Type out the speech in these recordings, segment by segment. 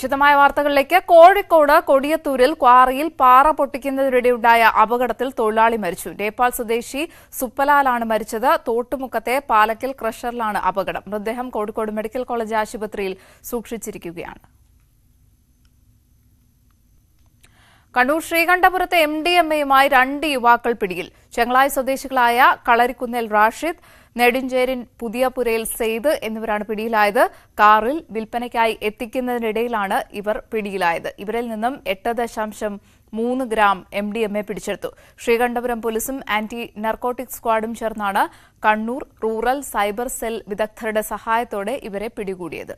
വിശദമായ വാർത്തകളിലേക്ക് കോഴിക്കോട് കൊടിയത്തൂരിൽ ക്വാറിയിൽ പാറ പൊട്ടിക്കുന്നതിനിടെയുണ്ടായ അപകടത്തിൽ തൊഴിലാളി മരിച്ചു നേപ്പാൾ സ്വദേശി സുപ്പലാലാണ് മരിച്ചത് തോട്ടുമുക്കത്തെ പാലക്കൽ ക്രഷറിലാണ് അപകടം മൃതദേഹം കോഴിക്കോട് മെഡിക്കൽ കോളേജ് ആശുപത്രിയിൽ സൂക്ഷിച്ചിരിക്കുകയാണ് കണ്ണൂർ ശ്രീകണ്ഠപുരത്തെ എം ഡി എം എയുമായി രണ്ട് യുവാക്കൾ പിടിയിൽ ചെങ്ങളായി സ്വദേശികളായ കളരിക്കുന്നേൽ റാഷിദ് നെടുഞ്ചേരിൻ പുതിയപുരയിൽ സെയ്ദ് എന്നിവരാണ് പിടിയിലായത് കാറിൽ വിൽപ്പനയ്ക്കായി എത്തിക്കുന്നതിനിടയിലാണ് ഇവർ പിടിയിലായത് ഇവരിൽ നിന്നും എട്ട് ദശാംശം മൂന്ന് gram M D M A പിടിച്ചെടുത്തു ശ്രീകണ്ഠപുരം പോലീസും ആന്റി നർക്കോട്ടിക് സ്ക്വാഡും ചേർന്നാണ് കണ്ണൂർ റൂറൽ സൈബർ സെൽ വിദഗ്ധരുടെ സഹായത്തോടെ ഇവരെ പിടികൂടിയത്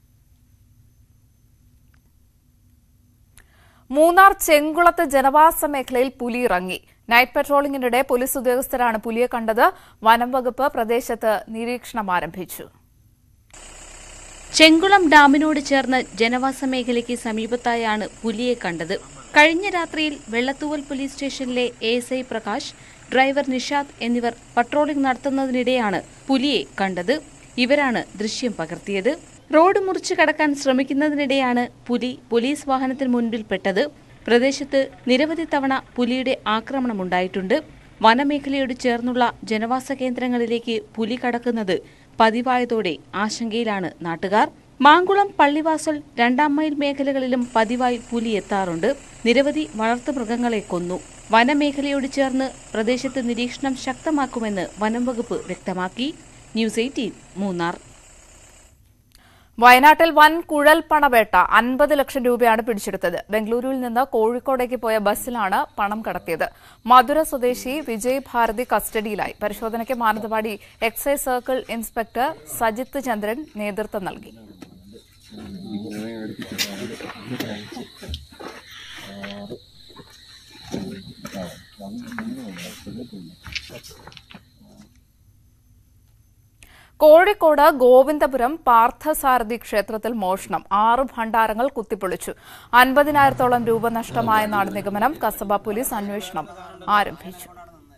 മൂന്നാർ ചെങ്കുളത്ത് ജനവാസ മേഖലയിൽ പുലി ഇറങ്ങി നൈറ്റ് പട്രോളിംഗിനിടെ പോലീസ് ഉദ്യോഗസ്ഥരാണ് പുലിയെ കണ്ടത് വനം വകുപ്പ് പ്രദേശത്ത് നിരീക്ഷണം ആരംഭിച്ചു ചെങ്കുളം ഡാമിനോട് ചേർന്ന് ജനവാസ മേഖലയ്ക്ക് സമീപത്തായാണ് പുലിയെ കണ്ടത് കഴിഞ്ഞ രാത്രിയിൽ വെള്ളത്തൂവൽ പോലീസ് സ്റ്റേഷനിലെ A S I Prakash driver Nishad എന്നിവർ പട്രോളിംഗ് നടത്തുന്നതിനിടെയാണ് പുലിയെ കണ്ടത് ഇവരാണ് ദൃശ്യം പകർത്തിയത് റോഡ് മുറിച്ചു കടക്കാൻ ശ്രമിക്കുന്നതിനിടെയാണ് പുലി പോലീസ് വാഹനത്തിന് മുൻപിൽപ്പെട്ടത് പ്രദേശത്ത് നിരവധി തവണ പുലിയുടെ ആക്രമണമുണ്ടായിട്ടുണ്ട് വനമേഖലയോട് ചേർന്നുള്ള ജനവാസ കേന്ദ്രങ്ങളിലേക്ക് പുലി കടക്കുന്നത് പതിവായതോടെ ആശങ്കയിലാണ് നാട്ടുകാർ മാങ്കുളം പള്ളിവാസൽ രണ്ടാം മൈൽ മേഖലകളിലും പതിവായി പുലി എത്താറുണ്ട് നിരവധി വളർത്തുമൃഗങ്ങളെ കൊന്നു വനമേഖലയോട് ചേർന്ന് പ്രദേശത്ത് നിരീക്ഷണം ശക്തമാക്കുമെന്ന് വനം വകുപ്പ് വ്യക്തമാക്കി ന്യൂസ് എയ്റ്റീൻ മൂന്നാർ വയനാട്ടിൽ വൻ കുഴൽ പണവേട്ട അൻപത് ലക്ഷം രൂപയാണ് പിടിച്ചെടുത്തത് ബംഗളൂരുവിൽ നിന്ന് കോഴിക്കോടേക്ക് പോയ ബസ്സിലാണ് പണം കടത്തിയത് മധുര സ്വദേശി വിജയ് ഭാരതി കസ്റ്റഡിയിലായി പരിശോധനയ്ക്ക് Mananthavady excise circle inspector Sajith Chandran നേതൃത്വം നൽകി കോഴിക്കോട് ഗോവിന്ദപുരം പാർത്ഥസാരഥി ക്ഷേത്രത്തിൽ മോഷണം ആറ് ഭണ്ഡാരങ്ങൾ കുത്തിപ്പൊളിച്ചു അൻപതിനായിരത്തോളം രൂപ നഷ്ടമായെന്നാണ് നിഗമനം കസബ പോലീസ് അന്വേഷണം ആരംഭിച്ചു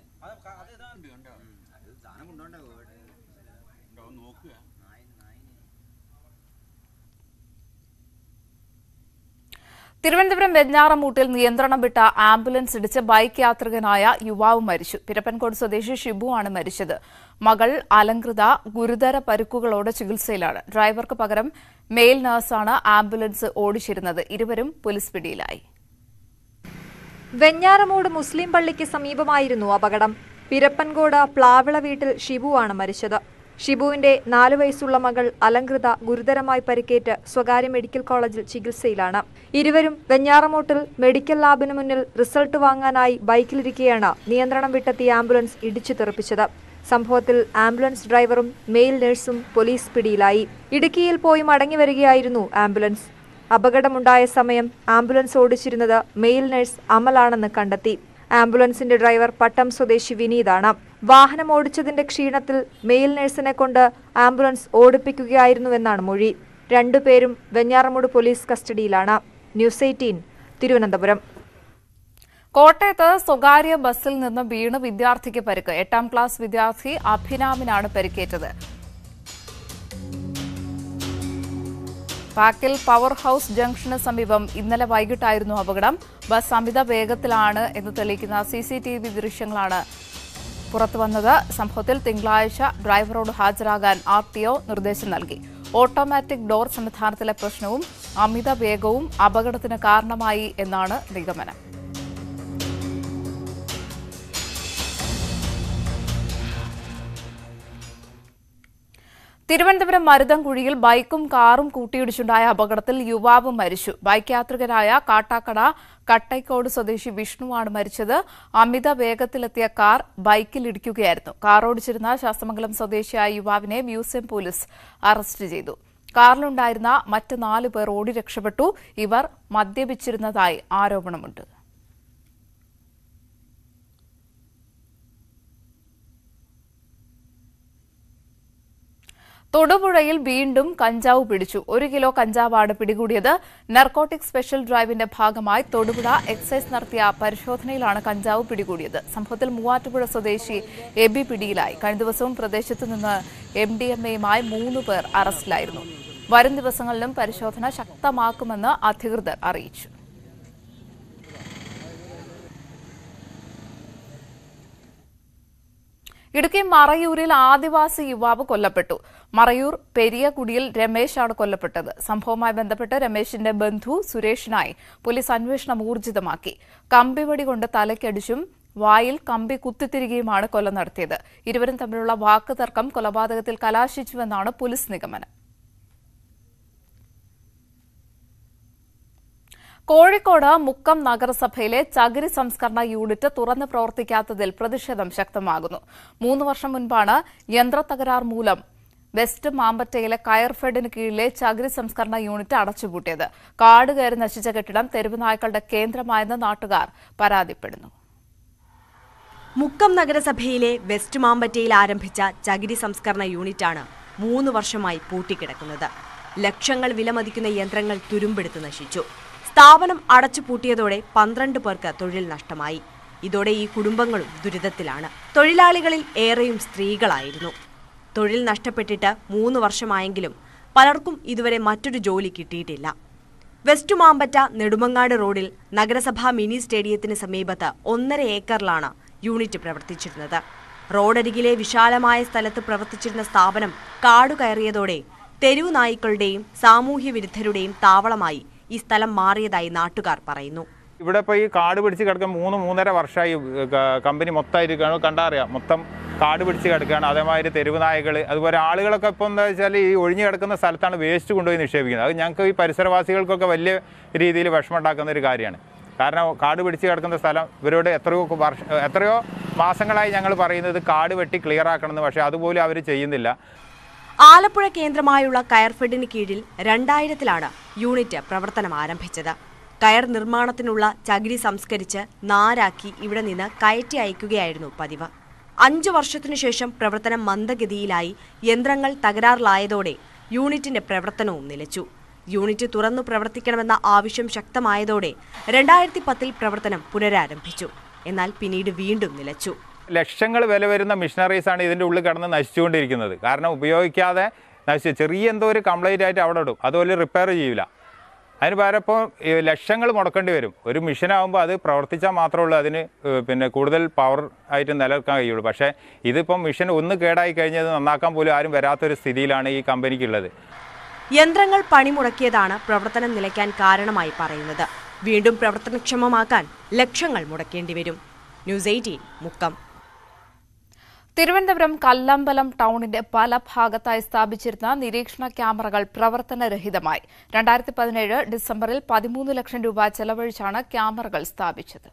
തിരുവനന്തപുരം വെഞ്ഞാറമൂട്ടിൽ നിയന്ത്രണം വിട്ട ആംബുലൻസ് ഇടിച്ച് ബൈക്ക് യാത്രികനായ യുവാവ് മരിച്ചു പിരപ്പൻകോട് സ്വദേശി ഷിബു ആണ് മരിച്ചത് മകൾ അലങ്കൃത ഗുരുതര പരുക്കുകളോടെ ചികിത്സയിലാണ് ഡ്രൈവർക്ക് പകരം മെയിൽ നഴ്സാണ് ആംബുലൻസ് ഓടിച്ചിരുന്നത് ഇരുവരും പോലീസ് പിടിയിലായി വെഞ്ഞാറമൂട് മുസ്ലിം പള്ളിക്ക് സമീപമായിരുന്നു അപകടം പിരപ്പൻകോട് പ്ലാവിള വീട്ടിൽ ഷിബുവാണ് മരിച്ചത് ഷിബുവിന്റെ നാലു വയസ്സുള്ള മകൾ അലങ്കൃത ഗുരുതരമായി പരിക്കേറ്റ് സ്വകാര്യ മെഡിക്കൽ കോളേജിൽ ചികിത്സയിലാണ് ഇരുവരും വെഞ്ഞാറമൂട്ടിൽ മെഡിക്കൽ ലാബിന് മുന്നിൽ റിസൾട്ട് വാങ്ങാനായി ബൈക്കിലിരിക്കെയാണ് നിയന്ത്രണം വിട്ടെത്തിയ ആംബുലൻസ് ഇടിച്ചു തെറിപ്പിച്ചത് സംഭവത്തിൽ ആംബുലൻസ് ഡ്രൈവറും മെയിൽ നഴ്സും പോലീസ് പിടിയിലായി ഇടുക്കിയിൽ പോയി മടങ്ങി വരികയായിരുന്നു ആംബുലൻസ് അപകടമുണ്ടായ സമയം ആംബുലൻസ് ഓടിച്ചിരുന്നത് മെയിൽ നഴ്സ് അമലാണെന്ന് കണ്ടെത്തി ആംബുലൻസിന്റെ ഡ്രൈവർ പട്ടം സ്വദേശി വിനീതാണ് വാഹനം ഓടിച്ചതിന്റെ ക്ഷീണത്തിൽ മെയിൽ നഴ്സിനെ കൊണ്ട് ആംബുലൻസ് ഓടിപ്പിക്കുകയായിരുന്നുവെന്നാണ് മൊഴി രണ്ടുപേരും വെഞ്ഞാറമൂട് പോലീസ് കസ്റ്റഡിയിലാണ് ന്യൂസ് എയ്റ്റീൻ തിരുവനന്തപുരം കോട്ടയത്ത് സ്വകാര്യ ബസ്സിൽ നിന്ന് വീണ് വിദ്യാർത്ഥിക്ക് പരിക്ക് എട്ടാം ക്ലാസ് വിദ്യാർത്ഥി അഭിനാമിനാണ് പരിക്കേറ്റത് പാക്കിൽ പവർ ഹൌസ് ജംഗ്ഷന് സമീപം ഇന്നലെ വൈകിട്ടായിരുന്നു അപകടം ബസ് അമിത വേഗത്തിലാണ് എന്ന് തെളിയിക്കുന്ന സി സി ടി വി ദൃശ്യങ്ങളാണ് പുറത്തുവന്നത് സംഭവത്തിൽ തിങ്കളാഴ്ച ഡ്രൈവറോട് ഹാജരാകാൻ ആർ ടി ഒ നിർദ്ദേശം നൽകി ഓട്ടോമാറ്റിക് ഡോർ സംവിധാനത്തിലെ പ്രശ്നവും അമിത വേഗവും അപകടത്തിന് കാരണമായി എന്നാണ് നിഗമനം തിരുവനന്തപുരം മരുതൻകുഴിയിൽ ബൈക്കും കാറും കൂട്ടിയിടിച്ചുണ്ടായ അപകടത്തിൽ യുവാവ് മരിച്ചു ബൈക്ക് യാത്രികനായ കാട്ടാക്കട കട്ടൈക്കോട് സ്വദേശി വിഷ്ണുവാണ് മരിച്ചത് അമിത വേഗത്തിലെത്തിയ കാർ ബൈക്കിൽ ഇടിക്കുകയായിരുന്നു കാർ ഓടിച്ചിരുന്ന ശാസ്തമംഗലം സ്വദേശിയായ യുവാവിനെ മ്യൂസിയം പോലീസ് അറസ്റ്റ് ചെയ്തു കാറിലുണ്ടായിരുന്ന മറ്റ് നാല് പേർ ഓടി രക്ഷപ്പെട്ടു ഇവർ മദ്യപിച്ചിരുന്നതായി ആരോപണമുണ്ട് തൊടുപുഴയിൽ വീണ്ടും കഞ്ചാവ് പിടിച്ചു ഒരു കിലോ കഞ്ചാവാണ് പിടികൂടിയത് നർക്കോട്ടിക് സ്പെഷ്യൽ ഡ്രൈവിന്റെ ഭാഗമായി തൊടുപുഴ എക്സൈസ് നടത്തിയ പരിശോധനയിലാണ് കഞ്ചാവ് പിടികൂടിയത് സംഭവത്തിൽ മൂവാറ്റുപുഴ സ്വദേശി എബി പിടിയിലായി കഴിഞ്ഞ ദിവസവും പ്രദേശത്തു നിന്ന് എം ഡി എം എയുമായി മൂന്ന് പേർ അറസ്റ്റിലായിരുന്നു വരും ദിവസങ്ങളിലും പരിശോധന ശക്തമാക്കുമെന്ന് അധികൃതർ അറിയിച്ചു ഇടുക്കി മറയൂരിൽ ആദിവാസി യുവാവ് കൊല്ലപ്പെട്ടു മറയൂർ പെരിയകുടിയിൽ രമേശാണ് കൊല്ലപ്പെട്ടത് സംഭവവുമായി ബന്ധപ്പെട്ട് രമേശിന്റെ ബന്ധു സുരേഷിനായി പോലീസ് അന്വേഷണം ഊർജിതമാക്കി കമ്പിവടി കൊണ്ട് തലയ്ക്കടിച്ചും വായിൽ കമ്പി കുത്തിത്തിരികയുമാണ് കൊല നടത്തിയത് ഇരുവരും തമ്മിലുള്ള വാക്കുതർക്കം കൊലപാതകത്തിൽ കലാശിച്ചുവെന്നാണ് പോലീസ് നിഗമനം കോഴിക്കോട് മുക്കം നഗരസഭയിലെ ചകിരി സംസ്കരണ യൂണിറ്റ് തുറന്ന് പ്രവർത്തിക്കാത്തതിൽ പ്രതിഷേധം ശക്തമാകുന്നു മൂന്ന് വർഷം മുൻപാണ് യന്ത്രത്തകരാർ മൂലം വെസ്റ്റ് മാമ്പറ്റയിലെ കയർഫെഡിന് കീഴിലെ ചകിരി സംസ്കരണ യൂണിറ്റ് അടച്ചുപൂട്ടിയത് കാട് കയറി നശിച്ച കെട്ടിടം തെരുവ് നായ്ക്കളുടെ കേന്ദ്രമായെന്ന് നാട്ടുകാർ പരാതിപ്പെടുന്നു മുക്കം നഗരസഭയിലെ വെസ്റ്റ് മാമ്പറ്റയിൽ ആരംഭിച്ച ചകിരി സംസ്കരണ യൂണിറ്റാണ് മൂന്ന് വർഷമായി പൂട്ടിക്കിടക്കുന്നത് ലക്ഷങ്ങൾ വിലമതിക്കുന്ന യന്ത്രങ്ങൾ തുരുമ്പെടുത്ത് നശിച്ചു സ്ഥാപനം അടച്ചുപൂട്ടിയതോടെ പന്ത്രണ്ട് പേർക്ക് തൊഴിൽ നഷ്ടമായി ഇതോടെ ഈ കുടുംബങ്ങളും ദുരിതത്തിലാണ് തൊഴിലാളികളിൽ ഏറെയും സ്ത്രീകളായിരുന്നു തൊഴിൽ നഷ്ടപ്പെട്ടിട്ട് മൂന്ന് വർഷമായെങ്കിലും പലർക്കും ഇതുവരെ മറ്റൊരു ജോലി കിട്ടിയിട്ടില്ല വെസ്റ്റ് മാമ്പറ്റ നെടുമങ്ങാട് റോഡിൽ നഗരസഭാ മിനി സ്റ്റേഡിയത്തിന് സമീപത്ത് ഒന്നര ഏക്കറിലാണ് യൂണിറ്റ് പ്രവർത്തിച്ചിരുന്നത് റോഡരികിലെ വിശാലമായ സ്ഥലത്ത് പ്രവർത്തിച്ചിരുന്ന സ്ഥാപനം കാടുകയറിയതോടെ തെരുവു നായ്ക്കളുടെയും സാമൂഹ്യ വിരുദ്ധരുടെയും താവളമായി ഈ സ്ഥലം മാറിയതായി നാട്ടുകാർ പറയുന്നു ഇവിടെ ഇപ്പോൾ ഈ കാട് പിടിച്ച് കിടക്കാൻ മൂന്ന് മൂന്നര വർഷമായി ക- കമ്പനി മൊത്തമായിരിക്കുകയാണ് കണ്ടറിയാം മൊത്തം കാട് പിടിച്ച് കിടക്കുകയാണ് അതേമാതിരി തെരുവ് നായകൾ അതുപോലെ ആളുകളൊക്കെ ഇപ്പോൾ എന്താ വെച്ചാൽ ഈ ഒഴിഞ്ഞു കിടക്കുന്ന സ്ഥലത്താണ് വേസ്റ്റ് കൊണ്ടുപോയി നിക്ഷേപിക്കുന്നത് അത് ഞങ്ങൾക്ക് ഈ പരിസരവാസികൾക്കൊക്കെ വലിയ രീതിയിൽ വിഷമമുണ്ടാക്കുന്ന ഒരു കാര്യമാണ് കാരണം കാട് പിടിച്ച് കിടക്കുന്ന സ്ഥലം ഇവരോട് എത്രയോ വർഷ എത്രയോ മാസങ്ങളായി ഞങ്ങൾ പറയുന്നത് കാട് വെട്ടി ക്ലിയർ ആക്കണമെന്ന് പക്ഷേ അതുപോലും അവർ ചെയ്യുന്നില്ല ആലപ്പുഴ കേന്ദ്രമായുള്ള കയർഫെഡിന് കീഴിൽ രണ്ടായിരത്തിലാണ് യൂണിറ്റ് പ്രവർത്തനം ആരംഭിച്ചത് കയർ നിർമ്മാണത്തിനുള്ള ചകിരി സംസ്കരിച്ച് നാരാക്കി ഇവിടെ നിന്ന് കയറ്റി അയക്കുകയായിരുന്നു പതിവ് അഞ്ചു വർഷത്തിനു ശേഷം പ്രവർത്തനം മന്ദഗതിയിലായി യന്ത്രങ്ങൾ തകരാറിലായതോടെ യൂണിറ്റിന്റെ പ്രവർത്തനവും നിലച്ചു യൂണിറ്റ് തുറന്നു പ്രവർത്തിക്കണമെന്ന ആവശ്യം ശക്തമായതോടെ രണ്ടായിരത്തി പത്തിൽ പ്രവർത്തനം പുനരാരംഭിച്ചു എന്നാൽ പിന്നീട് വീണ്ടും നിലച്ചു ലക്ഷങ്ങൾ വില വരുന്ന മിഷനറീസാണ് ഇതിൻ്റെ ഉള്ളിൽ കിടന്ന് നശിച്ചുകൊണ്ടിരിക്കുന്നത് കാരണം ഉപയോഗിക്കാതെ നശിച്ചു ചെറിയ എന്തോ ഒരു കംപ്ലൈൻ്റ് ആയിട്ട് അവിടെ ഇടും അതുപോലെ റിപ്പയർ ചെയ്യില്ല അതിന് പകരം ഇപ്പോൾ ഈ ലക്ഷങ്ങൾ മുടക്കേണ്ടി വരും ഒരു മിഷനാകുമ്പോൾ അത് പ്രവർത്തിച്ചാൽ മാത്രമേ ഉള്ളൂ അതിന് ഏഹ് പിന്നെ കൂടുതൽ പവർ ആയിട്ട് നിലനിൽക്കാൻ കഴിയുള്ളൂ പക്ഷേ ഇതിപ്പം മിഷൻ ഒന്ന് കേടായി കഴിഞ്ഞത് നന്നാക്കാൻ പോലും ആരും വരാത്തൊരു സ്ഥിതിയിലാണ് ഈ കമ്പനിക്കുള്ളത് യന്ത്രങ്ങൾ പണിമുടക്കിയതാണ് പ്രവർത്തനം നിലയ്ക്കാൻ കാരണമായി പറയുന്നത് വീണ്ടും പ്രവർത്തനക്ഷമമാക്കാൻ ലക്ഷങ്ങൾ മുടക്കേണ്ടി വരും ന്യൂസ് എയ്റ്റീൻ മുക്കം തിരുവനന്തപുരം കല്ലമ്പലം ടൗണിന്റെ പല ഭാഗത്തായി സ്ഥാപിച്ചിരുന്ന നിരീക്ഷണ ക്യാമറകൾ പ്രവർത്തനരഹിതമായി രണ്ടായിരത്തി പതിനേഴ് ഡിസംബറിൽ പതിമൂന്ന് ലക്ഷം രൂപ ചെലവഴിച്ചാണ് ക്യാമറകൾ സ്ഥാപിച്ചത്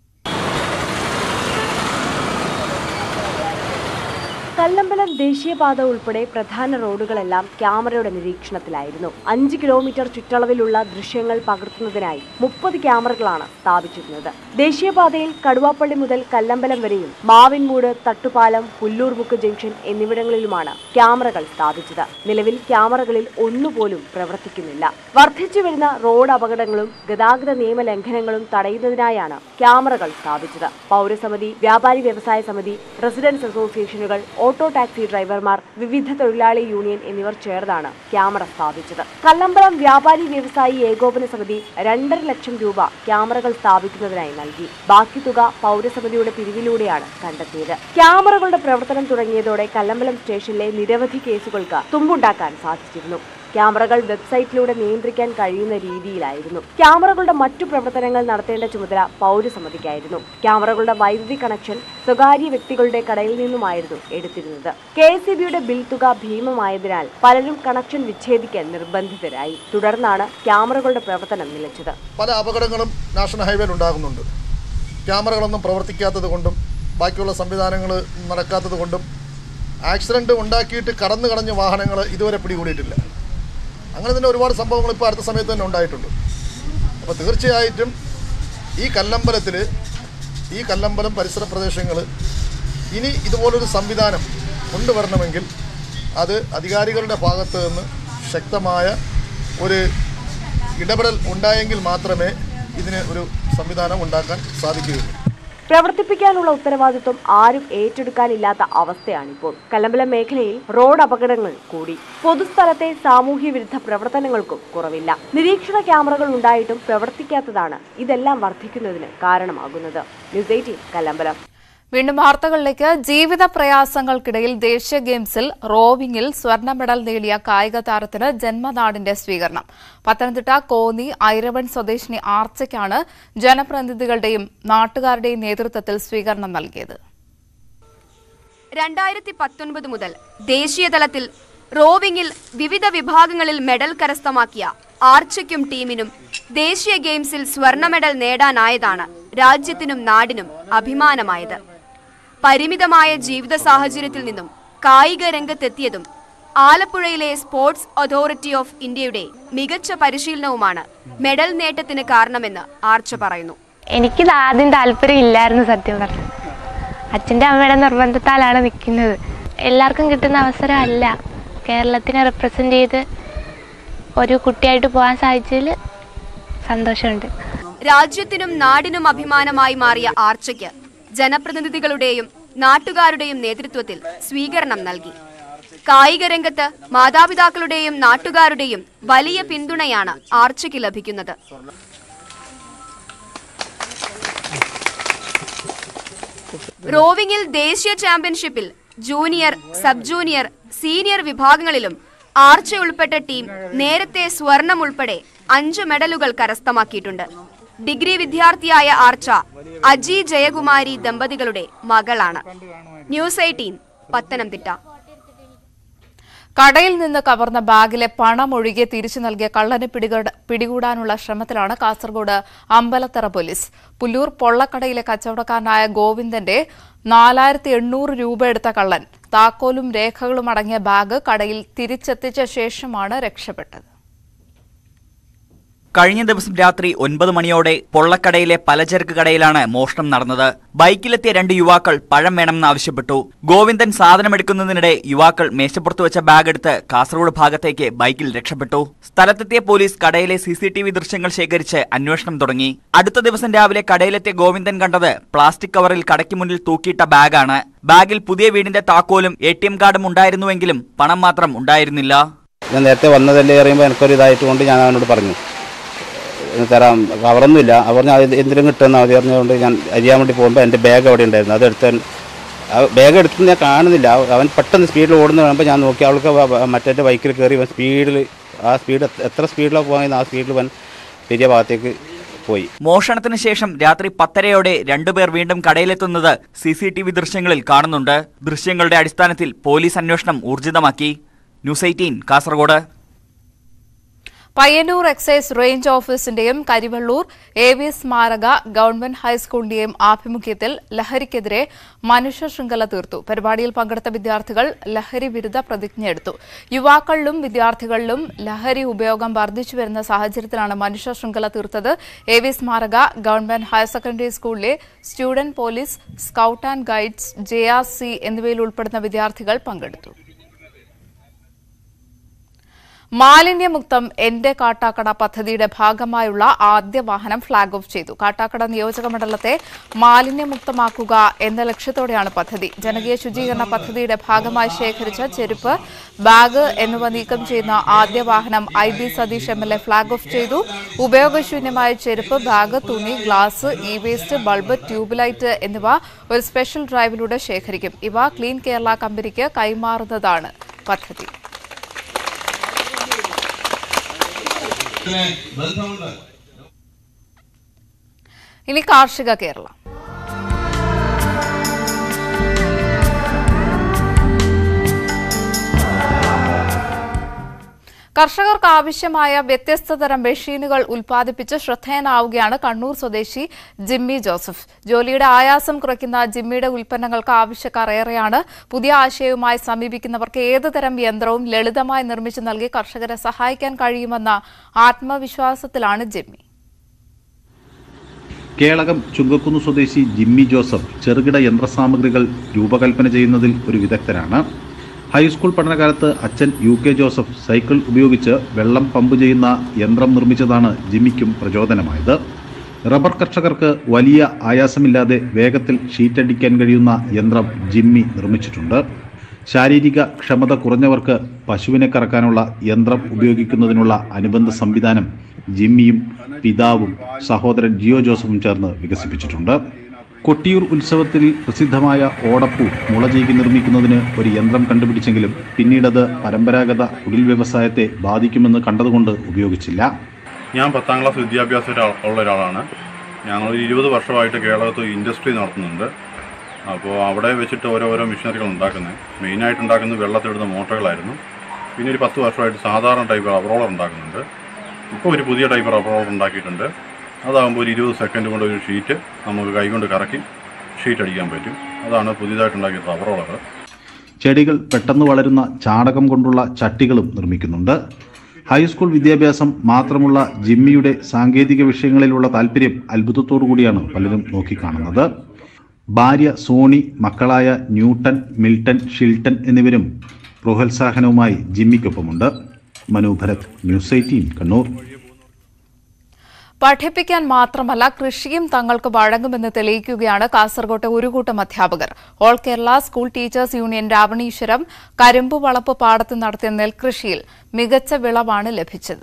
കല്ലമ്പലം ദേശീയപാത ഉൾപ്പെടെ പ്രധാന റോഡുകളെല്ലാം ക്യാമറയുടെ നിരീക്ഷണത്തിലായിരുന്നു അഞ്ച് കിലോമീറ്റർ ചുറ്റളവിലുള്ള ദൃശ്യങ്ങൾ പകർത്തുന്നതിനായി മുപ്പത് ക്യാമറകളാണ് സ്ഥാപിച്ചിരുന്നത് ദേശീയപാതയിൽ കടുവാപ്പള്ളി മുതൽ കല്ലമ്പലം വരെയും മാവിൻമൂട് തട്ടുപാലം പുല്ലൂർമുക്ക് ജംഗ്ഷൻ എന്നിവിടങ്ങളിലുമാണ് ക്യാമറകൾ സ്ഥാപിച്ചത് നിലവിൽ ക്യാമറകളിൽ ഒന്നുപോലും പ്രവർത്തിക്കുന്നില്ല വർദ്ധിച്ചു വരുന്ന റോഡ് അപകടങ്ങളും ഗതാഗത നിയമ ലംഘനങ്ങളും തടയുന്നതിനായാണ് ക്യാമറകൾ സ്ഥാപിച്ചത് പൗരസമിതി വ്യാപാരി വ്യവസായ സമിതി റെസിഡൻസ് അസോസിയേഷനുകൾ ഓട്ടോ ടാക്സി ഡ്രൈവർമാർ വിവിധ തൊഴിലാളി യൂണിയൻ എന്നിവർ ചേർന്നാണ് ക്യാമറ സ്ഥാപിച്ചത് കല്ലമ്പലം വ്യാപാരി വ്യവസായി ഏകോപന സമിതി രണ്ടര ലക്ഷം രൂപ ക്യാമറകൾ സ്ഥാപിക്കുന്നതിനായി നൽകി ബാക്കി തുക പൗരസമിതിയുടെ പിരിവിലൂടെയാണ് കണ്ടെത്തിയത് ക്യാമറകളുടെ പ്രവർത്തനം തുടങ്ങിയതോടെ കല്ലമ്പലം സ്റ്റേഷനിലെ നിരവധി കേസുകൾക്ക് തുമ്പുണ്ടാക്കാൻ സാധിച്ചിരുന്നു ക്യാമറകൾ വെബ്സൈറ്റിലൂടെ നിയന്ത്രിക്കാൻ കഴിയുന്ന രീതിയിലായിരുന്നു ക്യാമറകളുടെ മറ്റു പ്രവർത്തനങ്ങൾ നടത്തേണ്ട ചുമതല പൗരസമിതിക്കായിരുന്നു ക്യാമറകളുടെ വൈദ്യുതി കണക്ഷൻ സ്വകാര്യ വ്യക്തികളുടെ കടയിൽ നിന്നുമായിരുന്നു എടുത്തിരുന്നത് കെ എസ് ബിൽ തുക ഭീമമായതിനാൽ പലരും കണക്ഷൻ വിച്ഛേദിക്കാൻ നിർബന്ധിതരായി തുടർന്നാണ് ക്യാമറകളുടെ പ്രവർത്തനം നിലച്ചത് പല അപകടങ്ങളും നാഷണൽ ഹൈവേയിൽ ഉണ്ടാകുന്നുണ്ട് ക്യാമറകളൊന്നും പ്രവർത്തിക്കാത്തത് കൊണ്ടും ബാക്കിയുള്ള സംവിധാനങ്ങൾ നടക്കാത്തത് കൊണ്ടും ആക്സിഡൻറ്റ് ഉണ്ടാക്കിയിട്ട് കടന്നു കടഞ്ഞ വാഹനങ്ങൾ ഇതുവരെ പിടികൂടിയിട്ടില്ല അങ്ങനെ തന്നെ ഒരുപാട് സംഭവങ്ങൾ ഇപ്പോൾ അടുത്ത സമയത്ത് തന്നെ ഉണ്ടായിട്ടുണ്ട് അപ്പോൾ തീർച്ചയായിട്ടും ഈ കല്ലമ്പലത്തിൽ ഈ കല്ലമ്പലം പരിസര പ്രദേശങ്ങൾ ഇനി ഇതുപോലൊരു സംവിധാനം കൊണ്ടുവരണമെങ്കിൽ അത് അധികാരികളുടെ ഭാഗത്ത് നിന്ന് ശക്തമായ ഒരു ഇടപെടൽ ഉണ്ടായെങ്കിൽ മാത്രമേ ഇതിന് ഒരു സംവിധാനം ഉണ്ടാക്കാൻ സാധിക്കുകയുള്ളൂ പ്രവർത്തിപ്പിക്കാനുള്ള ഉത്തരവാദിത്വം ആരും ഏറ്റെടുക്കാനില്ലാത്ത അവസ്ഥയാണിപ്പോൾ കല്ലമ്പലം മേഖലയിൽ റോഡ് അപകടങ്ങൾ കൂടി പൊതുസ്ഥലത്തെ സാമൂഹ്യ വിരുദ്ധ പ്രവർത്തനങ്ങൾക്കും കുറവില്ല നിരീക്ഷണ ക്യാമറകൾ ഉണ്ടായിട്ടും പ്രവർത്തിക്കാത്തതാണ് ഇതെല്ലാം വർദ്ധിക്കുന്നതിന് കാരണമാകുന്നത് ന്യൂസ് എയ്റ്റീൻ കല്ലമ്പലം വീണ്ടും വാർത്തകളിലേക്ക് ജീവിത പ്രയാസങ്ങൾക്കിടയിൽ ദേശീയ ഗെയിംസിൽ റോവിംഗിൽ സ്വർണ്ണ മെഡൽ നേടിയ കായിക താരത്തിന് ജന്മനാടിന്റെ സ്വീകരണം പത്തനംതിട്ട കോന്നി ഐരവൺ സ്വദേശിനി ആർച്ചയ്ക്കാണ് ജനപ്രതിനിധികളുടെയും നാട്ടുകാരുടെയും നേതൃത്വത്തിൽ സ്വീകരണം നൽകിയത് രണ്ടായിരത്തി പത്തൊൻപത് മുതൽ ദേശീയ തലത്തിൽ റോവിംഗിൽ വിവിധ വിഭാഗങ്ങളിൽ മെഡൽ കരസ്ഥമാക്കിയ ആർച്ചയ്ക്കും ടീമിനും ദേശീയ ഗെയിംസിൽ സ്വർണ്ണ മെഡൽ നേടാനായതാണ് രാജ്യത്തിനും നാടിനും അഭിമാനമായത് പരിമിതമായ ജീവിത സാഹചര്യത്തിൽ നിന്നും കായിക രംഗത്തെത്തിയതും ആലപ്പുഴയിലെ സ്പോർട്സ് അതോറിറ്റി ഓഫ് ഇന്ത്യയുടെ മികച്ച പരിശീലനവുമാണ് മെഡൽ നേട്ടത്തിന് കാരണമെന്ന് ആർച്ച പറയുന്നു എനിക്കിത് ആദ്യം താല്പര്യം ഇല്ലായിരുന്നു സത്യം പറഞ്ഞു അച്ഛൻ്റെ അമ്മയുടെ നിർബന്ധത്താലാണ് നിൽക്കുന്നത് എല്ലാവർക്കും കിട്ടുന്ന അവസരമല്ല കേരളത്തിനെ റെപ്രസെൻ്റ് ചെയ്ത് ഒരു കുട്ടിയായിട്ട് പോകാൻ സാധിച്ചതിൽ സന്തോഷമുണ്ട് രാജ്യത്തിനും നാടിനും അഭിമാനമായി മാറിയ ആർച്ചയ്ക്ക് ജനപ്രതിനിധികളുടെയും നാട്ടുകാരുടെയും നേതൃത്വത്തിൽ സ്വീകരണം നൽകി കായിക രംഗത്ത് മാതാപിതാക്കളുടെയും നാട്ടുകാരുടെയും വലിയ പിന്തുണയാണ് ആർച്ചയ്ക്ക് ലഭിക്കുന്നത് റോവിംഗിൽ ദേശീയ ചാമ്പ്യൻഷിപ്പിൽ ജൂനിയർ സബ് ജൂനിയർ സീനിയർ വിഭാഗങ്ങളിലും ആർച്ച ഉൾപ്പെട്ട ടീം നേരത്തെ സ്വർണം ഉൾപ്പെടെ അഞ്ച് മെഡലുകൾ കരസ്ഥമാക്കിയിട്ടുണ്ട് ഡിഗ്രി വിദ്യാർത്ഥിയായ ആർച്ച അജി ജയകുമാരി ദമ്പതികളുടെ മകളാണ് ന്യൂസ് എയ്റ്റീൻ പത്തനംതിട്ട കടയിൽ നിന്ന് കവർന്ന ബാഗിലെ പണം ഒഴികെ തിരിച്ചു നൽകിയ കള്ളനെ പിടികൂട- പിടികൂടാനുള്ള ശ്രമത്തിലാണ് കാസർഗോഡ് അമ്പലത്തറ പോലീസ് പുല്ലൂർ പൊള്ളക്കടയിലെ കച്ചവടക്കാരനായ ഗോവിന്ദന്റെ നാലായിരത്തി എണ്ണൂറ് രൂപ എടുത്ത കള്ളൻ താക്കോലും രേഖകളും അടങ്ങിയ ബാഗ് കടയിൽ തിരിച്ചെത്തിച്ച ശേഷമാണ് രക്ഷപ്പെട്ടത് കഴിഞ്ഞ ദിവസം രാത്രി ഒൻപത് മണിയോടെ പൊള്ളക്കടയിലെ പലചരക്ക് കടയിലാണ് മോഷണം നടന്നത് ബൈക്കിലെത്തിയ രണ്ട് യുവാക്കൾ പഴം വേണമെന്ന് ആവശ്യപ്പെട്ടു ഗോവിന്ദൻ സാധനമെടുക്കുന്നതിനിടെ യുവാക്കൾ മേശപ്പുറത്ത് വെച്ച ബാഗ് എടുത്ത് കാസർഗോഡ് ഭാഗത്തേക്ക് ബൈക്കിൽ രക്ഷപ്പെട്ടു സ്ഥലത്തെത്തിയ പോലീസ് കടയിലെ സി സി ടി വി ദൃശ്യങ്ങൾ ശേഖരിച്ച് അന്വേഷണം തുടങ്ങി അടുത്ത ദിവസം രാവിലെ കടയിലെത്തിയ ഗോവിന്ദൻ കണ്ടത് പ്ലാസ്റ്റിക് കവറിൽ കടയ്ക്ക് മുന്നിൽ തൂക്കിയിട്ട ബാഗാണ് ബാഗിൽ പുതിയ വീടിന്റെ താക്കോലും എ ടി എം കാർഡും ഉണ്ടായിരുന്നുവെങ്കിലും പണം മാത്രം ഉണ്ടായിരുന്നില്ല ഞാൻ നേരത്തെ വന്നതല്ലേ അറിയുമ്പോൾ എനിക്കൊരു ഇതായിട്ട് കൊണ്ട് ഞാൻ അവനോട് പറഞ്ഞു "ഇത് തരാം കവറൊന്നുമില്ല അവർ പറഞ്ഞു "അത് എന്തിനും കിട്ടുമെന്ന് മതി പറഞ്ഞുകൊണ്ട് ഞാൻ അരിയാൻ വേണ്ടി പോകുമ്പോൾ എൻ്റെ ബാഗ് അവിടെ ഉണ്ടായിരുന്നു അത് എടുത്ത് ബാഗ് എടുത്ത് ഞാൻ കാണുന്നില്ല അവ- അവൻ പെട്ടെന്ന് സ്പീഡിൽ ഓടുന്ന കാണുമ്പോൾ ഞാൻ നോക്കി അവൾക്ക് വ- വ- മറ്റേ ബൈക്കിൽ കയറി ഇവൻ സ്പീഡിൽ ആ സ്പീഡ് എത്ര സ്പീഡിലാണ് പോയത് ആ സ്പീഡിൽ അവൻ പെരിയ ഭാഗത്തേക്ക് പോയി മോഷണത്തിന് ശേഷം രാത്രി പത്തരയോടെ രണ്ടുപേർ വീണ്ടും കടയിലെത്തുന്നത് സി സി ടി വി ദൃശ്യങ്ങളിൽ കാണുന്നുണ്ട് ദൃശ്യങ്ങളുടെ അടിസ്ഥാനത്തിൽ പോലീസ് അന്വേഷണം ഊർജിതമാക്കി news eighteen Kasaragod Payyanur excise range ഓഫീസിന്റെയും കരിവള്ളൂർ എ വി സ്മാരക ഗവൺമെന്റ് ഹൈസ്കൂളിന്റെയും ആഭിമുഖ്യത്തിൽ ലഹരിക്കെതിരെ മനുഷ്യ ശൃംഖല തീർത്തു പരിപാടിയിൽ പങ്കെടുത്ത വിദ്യാർത്ഥികൾ ലഹരി വിരുദ്ധ പ്രതിജ്ഞയെടുത്തു യുവാക്കളിലും വിദ്യാർത്ഥികളിലും ലഹരി ഉപയോഗം വർദ്ധിച്ചു വരുന്ന സാഹചര്യത്തിലാണ് മനുഷ്യ ശൃംഖല തീർത്തത് എ വി സ്മാരക ഗവൺമെന്റ് ഹയർ സെക്കൻഡറി സ്കൂളിലെ student police scout and guides J R C എന്നിവയിൽ ഉൾപ്പെടുന്ന വിദ്യാർത്ഥികൾ പങ്കെടുത്തു മാലിന്യമുക്തം എന്റെ കാട്ടാക്കട പദ്ധതിയുടെ ഭാഗമായുള്ള ആദ്യ വാഹനം ഫ്ളാഗ് ഓഫ് ചെയ്തു കാട്ടാക്കട നിയോജക മണ്ഡലത്തെ മാലിന്യമുക്തമാക്കുക എന്ന ലക്ഷ്യത്തോടെയാണ് പദ്ധതി ജനകീയ ശുചീകരണ പദ്ധതിയുടെ ഭാഗമായി ശേഖരിച്ച ചെരുപ്പ് ബാഗ് എന്നിവ നീക്കം ചെയ്യുന്ന ആദ്യ വാഹനം I B Satheesh M L A flag off ചെയ്തു ഉപയോഗശൂന്യമായ ചെരുപ്പ് ബാഗ് തുണി glass E waste bulb tube light എന്നിവ ഒരു സ്പെഷ്യൽ ഡ്രൈവിലൂടെ ശേഖരിക്കും ഇവ ക്ലീൻ കേരള കമ്പനിക്ക് കൈമാറുന്നതാണ് പദ്ധതി ഇനി കാർഷിക കേരളം കർഷകർക്ക് ആവശ്യമായ വ്യത്യസ്ത തരം മെഷീനുകൾ ഉൽപ്പാദിപ്പിച്ച് ശ്രദ്ധേയനാവുകയാണ് കണ്ണൂർ സ്വദേശി ജിമ്മി ജോസഫ് ജോലിയുടെ ആയാസം കുറയ്ക്കുന്ന ജിമ്മിയുടെ ഉൽപ്പന്നങ്ങൾക്ക് ആവശ്യക്കാർ ഏറെയാണ് പുതിയ ആശയവുമായി സമീപിക്കുന്നവർക്ക് ഏത് തരം യന്ത്രവും ലളിതമായി നിർമ്മിച്ചു നൽകി കർഷകരെ സഹായിക്കാൻ കഴിയുമെന്ന ആത്മവിശ്വാസത്തിലാണ് ജിമ്മി കേളകം ചുങ്കക്കുന്ന് സ്വദേശി ജിമ്മി ജോസഫ് ചെറുകിട യന്ത്രസാമഗ്രികൾ രൂപകൽപ്പന ചെയ്യുന്നതിൽ ഒരു വിദഗ്ധനാണ് ഹൈസ്കൂൾ പഠനകാലത്ത് അച്ഛൻ യു കെ ജോസഫ് സൈക്കിൾ ഉപയോഗിച്ച് വെള്ളം പമ്പ് ചെയ്യുന്ന യന്ത്രം നിർമ്മിച്ചതാണ് ജിമ്മിക്കും പ്രചോദനമായത് റബ്ബർ കർഷകർക്ക് വലിയ ആയാസമില്ലാതെ വേഗത്തിൽ ഷീറ്റടിക്കാൻ കഴിയുന്ന യന്ത്രം ജിമ്മി നിർമ്മിച്ചിട്ടുണ്ട് ശാരീരിക ക്ഷമത കുറഞ്ഞവർക്ക് പശുവിനെ കറക്കാനുള്ള യന്ത്രം ഉപയോഗിക്കുന്നതിനുള്ള അനുബന്ധ സംവിധാനം ജിമ്മിയും പിതാവും സഹോദരൻ ജിയോ ജോസഫും ചേർന്ന് വികസിപ്പിച്ചിട്ടുണ്ട് കൊട്ടിയൂർ ഉത്സവത്തിൽ പ്രസിദ്ധമായ ഓടപ്പൂ മുളചീകി നിർമ്മിക്കുന്നതിന് ഒരു യന്ത്രം കണ്ടുപിടിച്ചെങ്കിലും പിന്നീടത് പരമ്പരാഗത കുടിൽ വ്യവസായത്തെ ബാധിക്കുമെന്ന് കണ്ടതുകൊണ്ട് ഉപയോഗിച്ചില്ല ഞാൻ പത്താം ക്ലാസ് വിദ്യാഭ്യാസം ഒരാ- ഉള്ള ഒരാളാണ് ഞങ്ങൾ ഇരുപത് വർഷമായിട്ട് കേരളത്തിൽ ഇൻഡസ്ട്രി നടത്തുന്നുണ്ട് അപ്പോൾ അവിടെ വെച്ചിട്ട് ഓരോരോ മെഷീനറികൾ ഉണ്ടാക്കുന്നത് മെയിനായിട്ട് ഉണ്ടാക്കുന്നത് വെള്ളത്തിലിടുന്ന മോട്ടറുകളായിരുന്നു പിന്നെ ഒരു പത്ത് വർഷമായിട്ട് സാധാരണ ടൈപ്പ് റബ്ബർ റോളർ ഉണ്ടാക്കുന്നുണ്ട് ഇപ്പോൾ ഒരു പുതിയ ടൈപ്പ് റബ്ബർ റോളർ ഉണ്ടാക്കിയിട്ടുണ്ട് അതാകുമ്പോൾ ഒരു ഇരുപത് സെക്കൻഡ് കൊണ്ട് ഒരു ഷീറ്റ് നമുക്ക് കൈകൊണ്ട് കറക്കി ഷീറ്റ് അടിക്കാൻ പറ്റും അതാണ് പുതിയതായിട്ടുണ്ടാക്കിയ റബ്ബർ റോളർ ചെടികൾ പെട്ടെന്ന് വളരുന്ന ചാണകം കൊണ്ടുള്ള ചട്ടികളും നിർമ്മിക്കുന്നുണ്ട് ഹൈസ്കൂൾ വിദ്യാഭ്യാസം മാത്രമുള്ള ജിമ്മിയുടെ സാങ്കേതിക വിഷയങ്ങളിലുള്ള താല്പര്യം അത്ഭുതത്തോടു കൂടിയാണ് പലരും നോക്കിക്കാണുന്നത് ഭാര്യ സോണി മക്കളായ ന്യൂട്ടൺ മിൽട്ടൺ ഷിൽട്ടൺ എന്നിവരും പ്രോത്സാഹനവുമായി ജിമ്മിക്കൊപ്പമുണ്ട് മനു ഭരത് ന്യൂസ് എയ്റ്റീൻ കണ്ണൂർ പഠിപ്പിക്കാൻ മാത്രമല്ല കൃഷിയും തങ്ങൾക്ക് വഴങ്ങുമെന്ന് തെളിയിക്കുകയാണ് കാസർകോട്ടെ ഒരു കൂട്ടം അധ്യാപകർ all Kerala school teachers union Raveeswaram Karimbuvalappu പാടത്ത് നടത്തിയ നെൽകൃഷിയിൽ മികച്ച വിളവാണ് ലഭിച്ചത്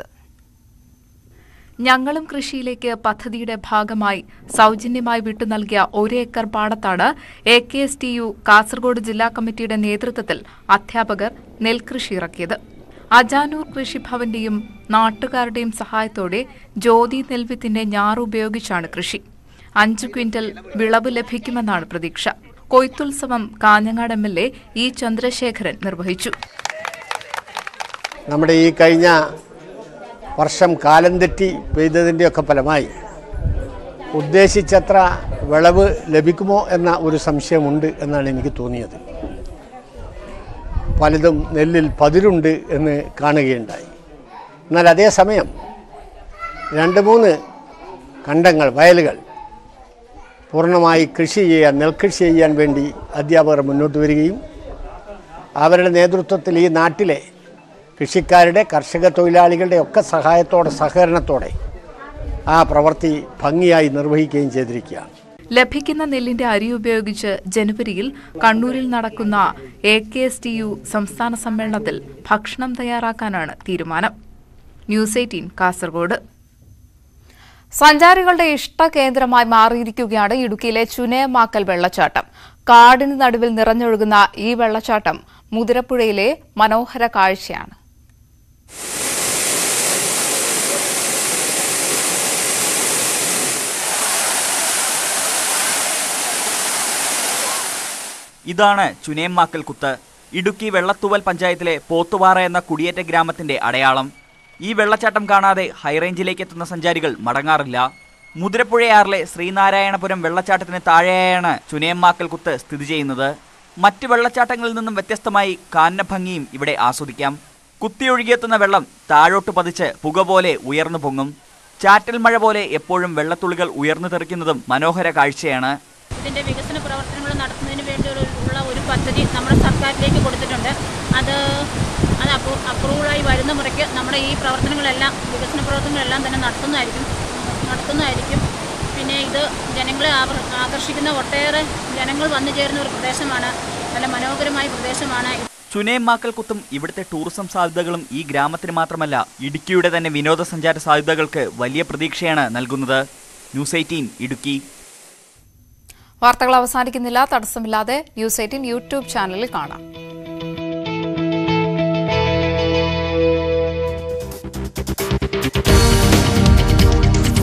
ഞങ്ങളും കൃഷിയിലേക്ക് പദ്ധതിയുടെ ഭാഗമായി സൗജന്യമായി വിട്ടു നൽകിയ ഒരു ഏക്കർ പാടത്താണ് A K S T U Kasaragod ജില്ലാ കമ്മിറ്റിയുടെ നേതൃത്വത്തിൽ അധ്യാപകർ നെൽകൃഷി ഇറക്കിയത് അജാനൂർ കൃഷിഭവന്റെയും നാട്ടുകാരുടെയും സഹായത്തോടെ ജ്യോതി നെൽവിത്തിന്റെ ഞാറ് ഉപയോഗിച്ചാണ് കൃഷി അഞ്ചു ക്വിന്റൽ വിളവ് ലഭിക്കുമെന്നാണ് പ്രതീക്ഷ കൊയ്ത്തുത്സവം Kanhangad M L A E Chandrasekharan നിർവഹിച്ചു നമ്മുടെ ഈ കഴിഞ്ഞ വർഷം കാലം തെറ്റി പെയ്തതിൻ്റെയൊക്കെ ഫലമായി ഉദ്ദേശിച്ചത്ര വിളവ് ലഭിക്കുമോ എന്ന ഒരു സംശയമുണ്ട് എന്നാണ് എനിക്ക് തോന്നിയത് പലതും നെല്ലിൽ പതിരുണ്ട് എന്ന് കാണുകയുണ്ടായി എന്നാൽ അതേസമയം രണ്ട് മൂന്ന് കണ്ടങ്ങൾ വയലുകൾ പൂർണ്ണമായി കൃഷി ചെയ്യാൻ നെൽകൃഷി ചെയ്യാൻ വേണ്ടി അധ്യാപകർ മുന്നോട്ട് വരികയും അവരുടെ നേതൃത്വത്തിൽ ഈ നാട്ടിലെ കൃഷിക്കാരുടെ കർഷക തൊഴിലാളികളുടെ ഒക്കെ സഹായത്തോടെ സഹകരണത്തോടെ ആ പ്രവൃത്തി ഭംഗിയായി നിർവഹിക്കുകയും ചെയ്തിരിക്കുകയാണ് ലഭിക്കുന്ന നെല്ലിന്റെ അരി ഉപയോഗിച്ച് ജനുവരിയിൽ കണ്ണൂരിൽ നടക്കുന്ന A K S T U സംസ്ഥാന സമ്മേളനത്തിൽ ഭക്ഷണം തയ്യാറാക്കാനാണ് തീരുമാനം ന്യൂസ് എയ്റ്റീൻ കാസർഗോഡ് സഞ്ചാരികളുടെ ഇഷ്ട കേന്ദ്രമായി മാറിയിരിക്കുകയാണ് ഇടുക്കിയിലെ ചുനയമാക്കൽ വെള്ളച്ചാട്ടം കാടിന് നടുവിൽ നിറഞ്ഞൊഴുകുന്ന ഈ വെള്ളച്ചാട്ടം മുതിരപ്പുഴയിലെ മനോഹര കാഴ്ചയാണ് ഇതാണ് ചുനേമ്മാക്കൽ കുത്ത് ഇടുക്കി വെള്ളത്തൂവൽ പഞ്ചായത്തിലെ പോത്തുപാറ എന്ന കുടിയേറ്റ ഗ്രാമത്തിന്റെ അടയാളം ഈ വെള്ളച്ചാട്ടം കാണാതെ ഹൈറേഞ്ചിലേക്ക് എത്തുന്ന സഞ്ചാരികൾ മടങ്ങാറില്ല മുതിരപ്പുഴയാറിലെ ശ്രീനാരായണപുരം വെള്ളച്ചാട്ടത്തിന് താഴെയായാണ് ചുനേമ്മാക്കൽ കുത്ത് സ്ഥിതി ചെയ്യുന്നത് മറ്റ് വെള്ളച്ചാട്ടങ്ങളിൽ നിന്നും വ്യത്യസ്തമായി കാനഭംഗിയും ഇവിടെ ആസ്വദിക്കാം കുത്തിയൊഴുകിയെത്തുന്ന വെള്ളം താഴോട്ട് പതിച്ച് പുക പോലെ ഉയർന്നു പൊങ്ങും ചാറ്റൽ മഴ പോലെ എപ്പോഴും വെള്ളത്തുള്ളികൾ ഉയർന്നു തെറിക്കുന്നതും മനോഹര കാഴ്ചയാണ് ഇതിൻ്റെ വികസന പ്രവർത്തനങ്ങൾ നടത്തുന്നതിന് വേണ്ടി ഒരു- ഉള്ള ഒരു പദ്ധതി നമ്മുടെ സർക്കാരിലേക്ക് കൊടുത്തിട്ടുണ്ട് അത് അത് അപ്രൂ അപ്രൂവലായി വരുന്ന മുറയ്ക്ക് നമ്മുടെ ഈ പ്രവർത്തനങ്ങളെല്ലാം വികസന പ്രവർത്തനങ്ങളെല്ലാം തന്നെ നടത്തുന്നതായിരിക്കും നടത്തുന്നതായിരിക്കും പിന്നെ ഇത് ജനങ്ങളെ ആവർ- ആകർഷിക്കുന്ന ഒട്ടേറെ ജനങ്ങൾ വന്നു ചേരുന്ന ഒരു പ്രദേശമാണ് നല്ല മനോഹരമായ പ്രദേശമാണ് ചുനേമ്മാക്കൽ കുത്തും ഇവിടുത്തെ ടൂറിസം സാധ്യതകളും ഈ ഗ്രാമത്തിന് മാത്രമല്ല ഇടുക്കിയുടെ തന്നെ വിനോദസഞ്ചാര സാധ്യതകൾക്ക് വലിയ പ്രതീക്ഷയാണ് നൽകുന്നത് ന്യൂസ് എയ്റ്റീൻ ഇടുക്കി വാർത്തകൾ അവസാനിക്കുന്നില്ല തടസ്സമില്ലാതെ ന്യൂസ് എയ്റ്റീൻ യൂട്യൂബ് ചാനലിൽ കാണാം